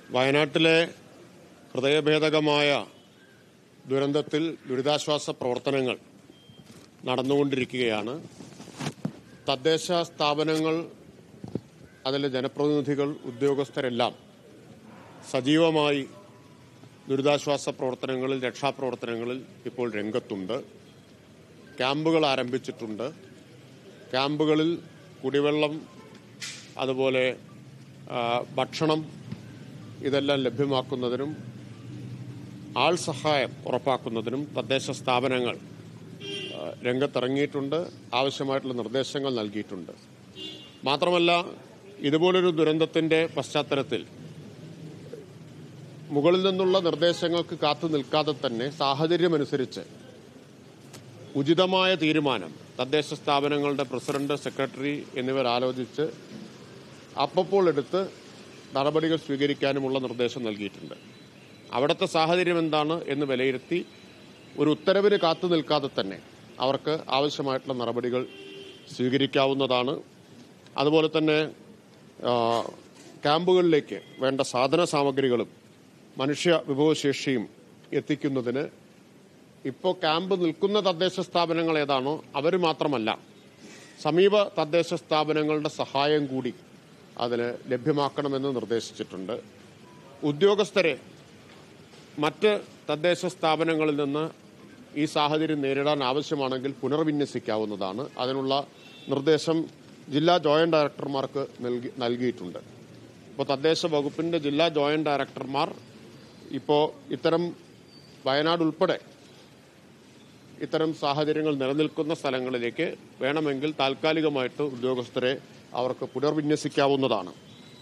വയനാട്ടിലെ ഹൃദയഭേദകമായ ദുരന്തത്തിൽ ദുരിതാശ്വാസ പ്രവർത്തനങ്ങൾ നടന്നുകൊണ്ടിരിക്കുകയാണ് തദ്ദേശ സ്ഥാപനങ്ങൾ അതിലെ ജനപ്രതിനിധികൾ ഉദ്യോഗസ്ഥരെല്ലാം സജീവമായി ദുരിതാശ്വാസ പ്രവർത്തനങ്ങളിൽ രക്ഷാപ്രവർത്തനങ്ങളിൽ ഇപ്പോൾ രംഗത്തുണ്ട് ക്യാമ്പുകൾ ആരംഭിച്ചിട്ടുണ്ട് ക്യാമ്പുകളിൽ കുടിവെള്ളം അതുപോലെ ആ, ഭക്ഷണം ഇതെല്ലാം ലഭ്യമാക്കുന്നതിനും ആൾ സഹായം ഉറപ്പാക്കുന്നതിനും തദ്ദേശ സ്ഥാപനങ്ങൾ ആ, രംഗത്തിറങ്ങിയിട്ടുണ്ട് ആവശ്യമായിട്ടുള്ള നിർദ്ദേശങ്ങൾ നൽകിയിട്ടുണ്ട് മാത്രമല്ല ഇതുപോലൊരു ദുരന്തത്തിന്റെ പശ്ചാത്തലത്തിൽ മുകളിൽ നിന്നുള്ള നിർദ്ദേശങ്ങൾക്ക് കാത്തു നിൽക്കാതെ തന്നെ സാഹചര്യമനുസരിച്ച് ഉചിതമായ തീരുമാനം തദ്ദേശ സ്ഥാപനങ്ങളുടെ പ്രസിഡന്റ് സെക്രട്ടറി എന്നിവർ ആലോചിച്ച് അപ്പപ്പോൾ എടുത്ത് നടപടികൾ സ്വീകരിക്കാനുമുള്ള നിർദ്ദേശം നൽകിയിട്ടുണ്ട് അവിടുത്തെ സാഹചര്യം എന്താണ് എന്ന് വിലയിരുത്തി ഒരു ഉത്തരവിന് കാത്തു നിൽക്കാതെ തന്നെ അവർക്ക് ആവശ്യമായിട്ടുള്ള നടപടികൾ സ്വീകരിക്കാവുന്നതാണ് അതുപോലെ തന്നെ ആ, ക്യാമ്പുകളിലേക്ക് വേണ്ട സാധന സാമഗ്രികളും മനുഷ്യ വിഭവശേഷിയും എത്തിക്കുന്നതിന് ഇപ്പോൾ ക്യാമ്പ് നിൽക്കുന്ന തദ്ദേശ സ്ഥാപനങ്ങൾ ഏതാണോ അവർ മാത്രമല്ല സമീപ തദ്ദേശ സ്ഥാപനങ്ങളുടെ സഹായം കൂടി അതിന് ലഭ്യമാക്കണമെന്ന് നിർദ്ദേശിച്ചിട്ടുണ്ട് ഉദ്യോഗസ്ഥരെ മറ്റ് തദ്ദേശ സ്ഥാപനങ്ങളിൽ നിന്ന് ഈ സാഹചര്യം നേരിടാൻ ആവശ്യമാണെങ്കിൽ പുനർവിന്യസിക്കാവുന്നതാണ് അതിനുള്ള നിർദ്ദേശം ജില്ലാ ജോയിന്റ് ഡയറക്ടർമാർക്ക് നൽകി നൽകിയിട്ടുണ്ട് ഇപ്പോൾ തദ്ദേശ വകുപ്പിന്റെ ജില്ലാ ജോയിന്റ് ഡയറക്ടർമാർ ഇപ്പോൾ ഇത്തരം വയനാട് ഉൾപ്പെടെ ഇത്തരം സാഹചര്യങ്ങൾ നിലനിൽക്കുന്ന സ്ഥലങ്ങളിലേക്ക് വേണമെങ്കിൽ താൽക്കാലികമായിട്ട് ഉദ്യോഗസ്ഥരെ അവർക്ക് പുനർവിന്യസിക്കാവുന്നതാണ്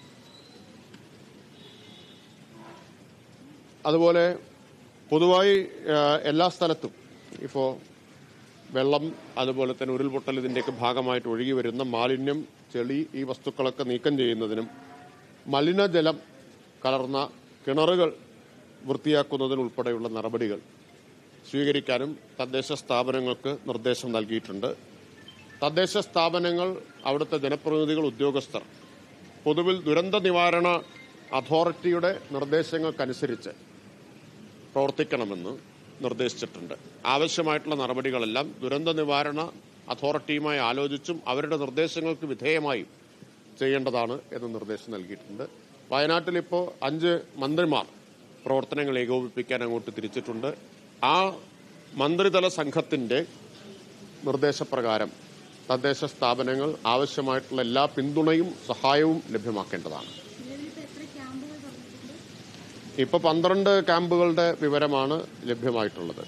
അതുപോലെ പൊതുവായി ആ, എല്ലാ സ്ഥലത്തും ഇപ്പോൾ വെള്ളം അതുപോലെ തന്നെ ഉരുൾപൊട്ടൽ ഇതിൻ്റെയൊക്കെ ഭാഗമായിട്ട് ഒഴുകി വരുന്ന മാലിന്യം ചെളി ഈ വസ്തുക്കളൊക്കെ നീക്കം ചെയ്യുന്നതിനും മലിനജലം കലർന്ന കിണറുകൾ വൃത്തിയാക്കുന്നതിനുൾപ്പെടെയുള്ള നടപടികൾ സ്വീകരിക്കാനും തദ്ദേശ സ്ഥാപനങ്ങൾക്ക് നിർദ്ദേശം നൽകിയിട്ടുണ്ട് തദ്ദേശ സ്ഥാപനങ്ങൾ അവിടുത്തെ ജനപ്രതിനിധികൾ ഉദ്യോഗസ്ഥർ പൊതുവിൽ ദുരന്ത നിവാരണ അതോറിറ്റിയുടെ നിർദ്ദേശങ്ങൾക്കനുസരിച്ച് പ്രവർത്തിക്കണമെന്ന് നിർദ്ദേശിച്ചിട്ടുണ്ട് ആവശ്യമായിട്ടുള്ള നടപടികളെല്ലാം ദുരന്ത നിവാരണ അതോറിറ്റിയുമായി ആലോചിച്ചും അവരുടെ നിർദ്ദേശങ്ങൾക്ക് വിധേയമായും ചെയ്യേണ്ടതാണ് എന്ന് നിർദ്ദേശം നൽകിയിട്ടുണ്ട് വയനാട്ടിൽ ഇപ്പോൾ അഞ്ച് മന്ത്രിമാർ പ്രവർത്തനങ്ങൾ ഏകോപിപ്പിക്കാൻ അങ്ങോട്ട് തിരിച്ചിട്ടുണ്ട് ആ മന്ത്രിതല സംഘത്തിന്റെ നിർദ്ദേശപ്രകാരം തദ്ദേശ സ്ഥാപനങ്ങൾ ആവശ്യമായിട്ടുള്ള എല്ലാ പിന്തുണയും സഹായവും ലഭ്യമാക്കേണ്ടതാണ് നിലവിലിപ്പോൾ എത്ര ക്യാമ്പുകൾ തുറന്നിട്ടുണ്ട് ഇപ്പൊ പന്ത്രണ്ട് ക്യാമ്പുകളുടെ വിവരമാണ് ലഭ്യമായിട്ടുള്ളത്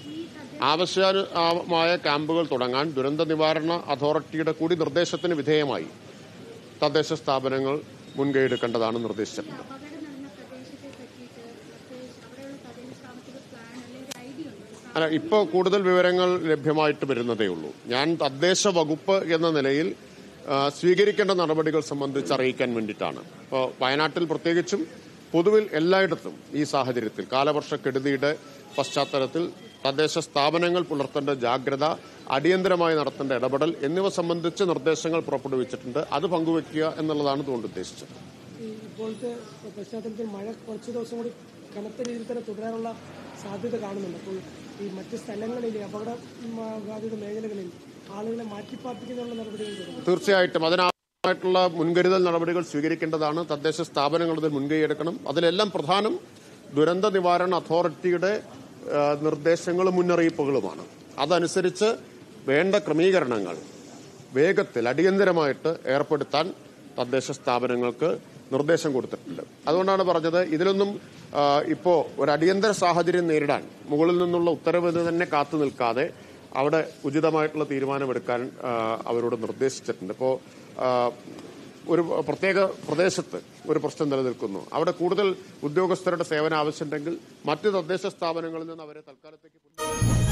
ആവശ്യമായ ക്യാമ്പുകൾ തുടങ്ങാൻ ദുരന്ത നിവാരണ അതോറിറ്റിയുടെ കൂടി നിർദ്ദേശത്തിന് വിധേയമായി തദ്ദേശ സ്ഥാപനങ്ങൾ മുൻകൈയെടുക്കേണ്ടതാണ് നിർദ്ദേശിച്ചിട്ടുള്ളത് അപകടം നടന്ന പ്രദേശത്തെ പറ്റിയിട്ട് പ്രത്യേകിച്ച് അവിടെയുള്ള തദ്ദേശ സാമ്പത്തിക പ്ലാൻ അല്ലെങ്കിൽ ഒരു ഐഡിയ ഉണ്ട് അല്ല ഇപ്പോൾ കൂടുതൽ വിവരങ്ങൾ ലഭ്യമായിട്ട് വരുന്നതേ ഉള്ളൂ ഞാൻ തദ്ദേശ വകുപ്പ് എന്ന നിലയിൽ ആ, സ്വീകരിക്കേണ്ട നടപടികൾ സംബന്ധിച്ച് അറിയിക്കാൻ വേണ്ടിയിട്ടാണ് ഇപ്പോൾ വയനാട്ടിൽ പ്രത്യേകിച്ചും പൊതുവിൽ എല്ലായിടത്തും ഈ സാഹചര്യത്തിൽ കാലവർഷക്കെടുതിയുടെ പശ്ചാത്തലത്തിൽ തദ്ദേശ സ്ഥാപനങ്ങൾ പുലർത്തേണ്ട ജാഗ്രത അടിയന്തരമായി നടത്തേണ്ട ഇടപെടൽ എന്നിവ സംബന്ധിച്ച് നിർദ്ദേശങ്ങൾ പുറപ്പെടുവിച്ചിട്ടുണ്ട് അത് പങ്കുവെക്കുക എന്നുള്ളതാണ് ഇതുകൊണ്ട് ഉദ്ദേശിച്ചത് ഈ ഇപ്പോഴത്തെ പശ്ചാത്തലത്തിൽ മഴ കുറച്ച് ദിവസം കൂടി കനത്ത രീതിയിൽ തന്നെ തുടരാനുള്ള സാധ്യത കാണുന്നുണ്ട് അപ്പോൾ ഈ മറ്റ് സ്ഥലങ്ങളിൽ അപകട ഉം, ബാധിത മേഖലകളിൽ ആളുകളെ മാറ്റിപ്പാർപ്പിക്കുന്നതിനുള്ള നടപടികൾ തുടങ്ങും തീർച്ചയായിട്ടും അതിനായിട്ടുള്ള മുൻകരുതൽ നടപടികൾ സ്വീകരിക്കേണ്ടതാണ് തദ്ദേശ സ്ഥാപനങ്ങൾ ഇതിൽ മുൻകൈയെടുക്കണം അതിലെല്ലാം പ്രധാനം ദുരന്ത നിവാരണ അതോറിറ്റിയുടെ ആ, നിർദ്ദേശങ്ങളും മുന്നറിയിപ്പുകളുമാണ് അതനുസരിച്ച് വേണ്ട ക്രമീകരണങ്ങൾ വേഗത്തിൽ അടിയന്തരമായിട്ട് ഏർപ്പെടുത്താൻ തദ്ദേശ സ്ഥാപനങ്ങൾക്ക് നിർദ്ദേശം കൊടുത്തിട്ടുണ്ട് അതുകൊണ്ടാണ് പറഞ്ഞത് ഇതിലൊന്നും ആ, ഇപ്പോ ഒരു അടിയന്തര സാഹചര്യം നേരിടാൻ മുകളിൽ നിന്നുള്ള ഉത്തരവിന് തന്നെ കാത്തു നിൽക്കാതെ അവിടെ ഉചിതമായിട്ടുള്ള തീരുമാനമെടുക്കാൻ ആ, അവരോട് നിർദ്ദേശിച്ചിട്ടുണ്ട് ഇപ്പോൾ ഒരു പ്രത്യേക പ്രദേശത്ത് ഒരു പ്രശ്നം നിലനിൽക്കുന്നു അവിടെ കൂടുതൽ ഉദ്യോഗസ്ഥരുടെ സേവനം ആവശ്യമുണ്ടെങ്കിൽ മറ്റ് തദ്ദേശ സ്ഥാപനങ്ങളിൽ നിന്ന് അവരെ തൽക്കാലത്തേക്ക്